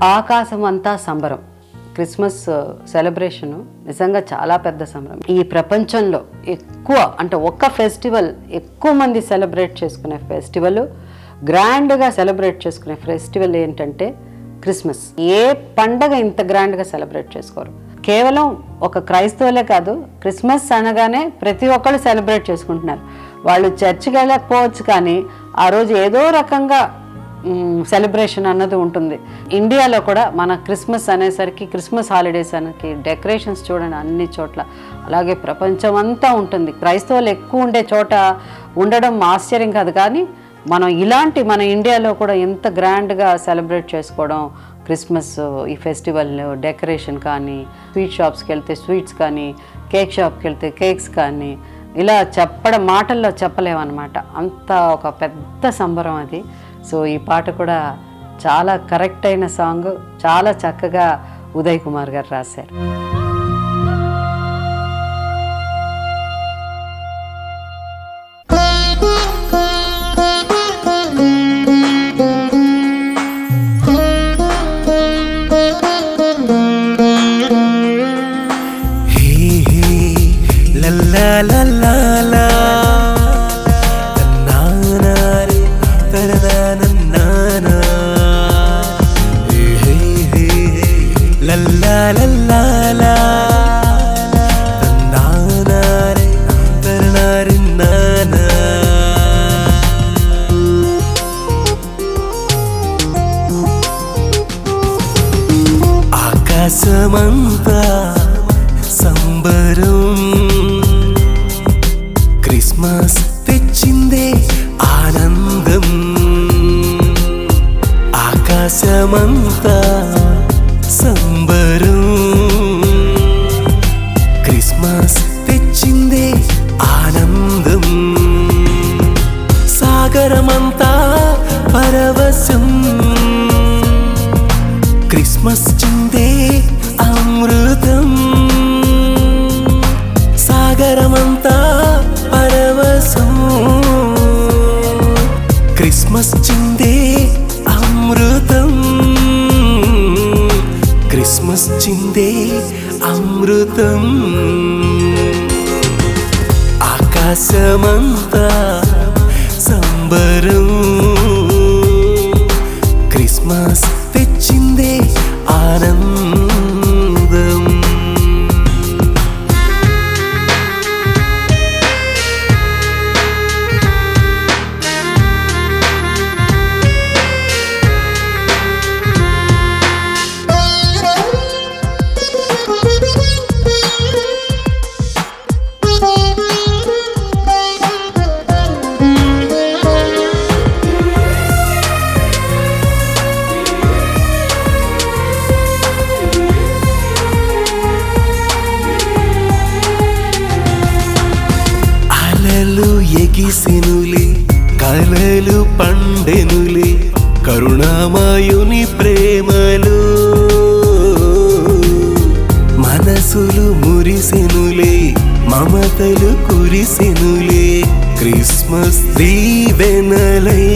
ఆకాశం అంతా సంబరం క్రిస్మస్ సెలబ్రేషను నిజంగా చాలా పెద్ద సంబరం ఈ ప్రపంచంలో ఎక్కువ అంటే ఒక్క ఫెస్టివల్ ఎక్కువ మంది సెలబ్రేట్ చేసుకునే ఫెస్టివల్ గ్రాండ్గా సెలబ్రేట్ చేసుకునే ఫెస్టివల్ ఏంటంటే క్రిస్మస్ ఏ పండగ ఇంత గ్రాండ్గా సెలబ్రేట్ చేసుకోరు కేవలం ఒక క్రైస్తవులే కాదు క్రిస్మస్ అనగానే ప్రతి ఒక్కళ్ళు సెలబ్రేట్ చేసుకుంటున్నారు వాళ్ళు చర్చికి వెళ్ళకపోవచ్చు కానీ ఆ రోజు ఏదో రకంగా సెలబ్రేషన్ అన్నది ఉంటుంది ఇండియాలో కూడా మన క్రిస్మస్ అనేసరికి క్రిస్మస్ హాలిడేస్ అనకి డెకరేషన్స్ చూడండి అన్ని చోట్ల అలాగే ప్రపంచం అంతా ఉంటుంది క్రైస్తవులు ఎక్కువ ఉండే చోట ఉండడం ఆశ్చర్యం కాదు కానీ మనం ఇలాంటి మన ఇండియాలో కూడా ఎంత గ్రాండ్గా సెలబ్రేట్ చేసుకోవడం క్రిస్మస్ ఈ ఫెస్టివల్ డెకరేషన్ కానీ స్వీట్ షాప్స్కి వెళ్తే స్వీట్స్ కానీ కేక్ షాప్కి వెళ్తే కేక్స్ కానీ ఇలా చెప్పడం మాటల్లో చెప్పలేమన్నమాట అంత ఒక పెద్ద సంబరం అది సో ఈ పాట కూడా చాలా కరెక్ట్ అయిన సాంగ్ చాలా చక్కగా ఉదయ్ కుమార్ గారు రాశారు హే హే లల్లా లల్లా లా తన్నానారే తరనానన్నానా హే హే హే లల్లా లల్లా లా తన్నానారే తరనారిన్నానా ఆకాశమంతా సంబరం క్రిస్మస్ తెచ్చిందే ఆనందం ఆకాశమంతా సంబరం క్రిస్మస్ తెచ్చిందే ఆనందం సాగరమంతా పరవశం క్రిస్మస్ చిందే అమృతం సాగరమంతా పరవశం క్రిస్మస్ చిందే అమృతం క్రిస్మస్ చిందే అమృతం ఆకాశమంతా సంబరం క్రిస్మస్ తెచ్చిందే ఆనందం అలలు ఎగిసెనులే కలలు పండెనులే కరుణామయుని ప్రేమలు మనసులు మురిసెనులే మమతలు కురిసెనులే క్రిస్మస్ దీవెనలై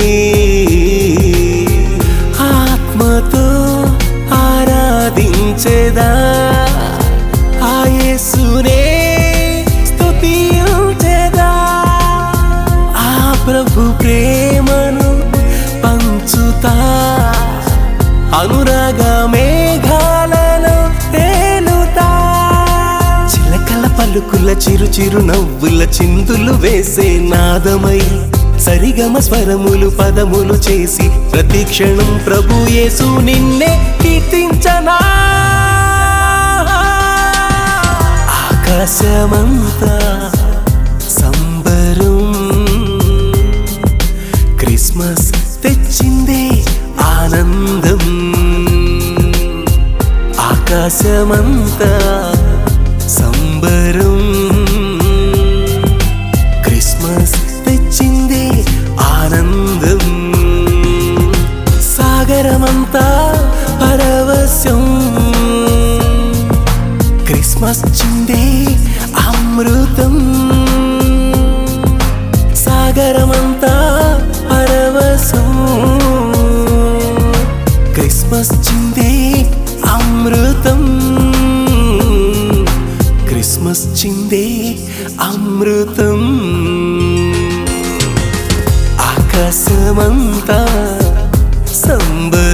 ఆత్మతో ఆరాధించెదా ఆ యేసునే స్తుతించెదా ఆ ప్రభు ప్రేమను పంచుతా అనురాగ మేఘాలలో తేలుతా చిలకల పలుకుల చిరు చిరు నవ్వుల చిందులు వేసే నాదమై సరిగమ స్వరములు పదములు చేసి ప్రతి క్షణం ప్రభు యేసు నిన్నే కీర్తించనా ఆకాశమంతా సంబరం క్రిస్మస్ తెచ్చిందే ఆనందం ఆకాశమంతా సంబరం క్రిస్మస్ తెచ్చిందే ఆనందం సాగరమంతా పరవశం క్రిస్మస్ చిందే అమృతం సాగరమంతా పరవశం క్రిస్మస్ చిందే క్రిస్మస్ చిందే అమృతం ఆకాశమంతా సంబరం